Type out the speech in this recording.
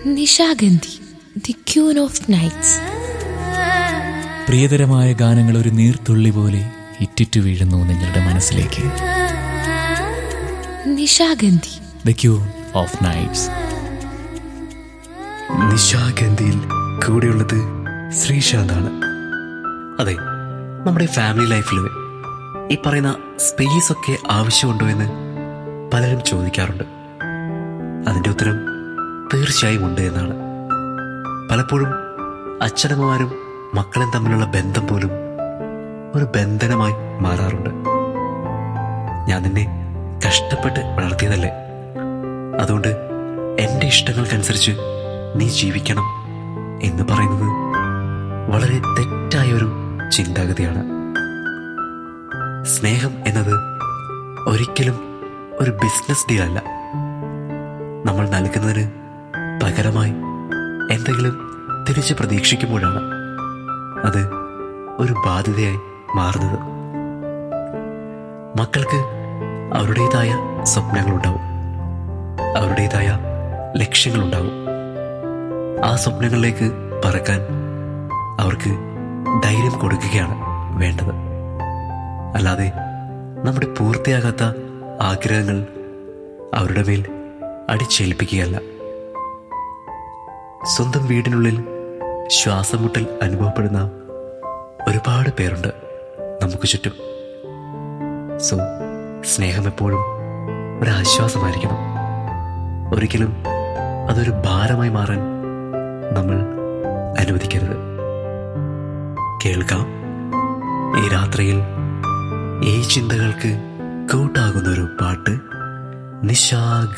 Nishagandhi the queen of nights പ്രിയതരമായ ഗാനങ്ങൾ ഒരു നീർത്തുള്ളി പോലെ ഇറ്റിറ്റു വീഴുന്നു നിങ്ങളുടെ മനസ്സിലേക്ക് Nishagandhi the queen of nights നിശാഗന്ധിയിൽ കൂടെയുള്ളത് ശ്രീശാന്താണ് അതെ നമ്മുടെ ഫാമിലി ലൈഫിൽ ഈ പറയുന്ന സ്പേസ് ഒക്കെ ആവശ്യമുണ്ടോ എന്ന് പലരും ചോദിക്കാറുണ്ട് അതിൻ്റെ ഉത്തരം തീർച്ചയായും ഉണ്ട് എന്നാണ് പലപ്പോഴും അച്ഛനമ്മമാരും മക്കളും തമ്മിലുള്ള ബന്ധം പോലും ഒരു ബന്ധനമായി മാറാറുണ്ട് ഞാൻ നിന്നെ കഷ്ടപ്പെട്ട് വളർത്തിയതല്ലേ അതുകൊണ്ട് എൻ്റെ ഇഷ്ടങ്ങൾക്കനുസരിച്ച് നീ ജീവിക്കണം എന്ന് പറയുന്നത് വളരെ തെറ്റായ ഒരു ചിന്താഗതിയാണ് സ്നേഹം എന്നത് ഒരിക്കലും ഒരു ബിസിനസ് ഡീൽ അല്ല നമ്മൾ നൽകുന്നതിന് പകരമായി എന്തെങ്കിലും തിരിച്ച് പ്രതീക്ഷിക്കുമ്പോഴാണ് അത് ഒരു ബാധ്യതയായി മാറുന്നത് മക്കൾക്ക് അവരുടേതായ സ്വപ്നങ്ങളുണ്ടാവും അവരുടേതായ ലക്ഷ്യങ്ങളുണ്ടാവും ആ സ്വപ്നങ്ങളിലേക്ക് പറക്കാൻ അവർക്ക് ധൈര്യം കൊടുക്കുകയാണ് വേണ്ടത് അല്ലാതെ നമ്മുടെ പൂർത്തിയാകാത്ത ആഗ്രഹങ്ങൾ അവരുടെ മേൽ അടിച്ചേൽപ്പിക്കുകയല്ല സ്വന്തം വീടിനുള്ളിൽ ശ്വാസം മുട്ടൽ അനുഭവപ്പെടുന്ന ഒരുപാട് പേരുണ്ട് നമുക്ക് ചുറ്റും സോ സ്നേഹം എപ്പോഴും ഒരാശ്വാസമായിരിക്കണം ഒരിക്കലും അതൊരു ഭാരമായി മാറാൻ നമ്മൾ അനുവദിക്കരുത് കേൾക്കാം ഈ രാത്രിയിൽ ഈ ചിന്തകൾക്ക് കൂട്ടാകുന്ന ഒരു പാട്ട് നിശാ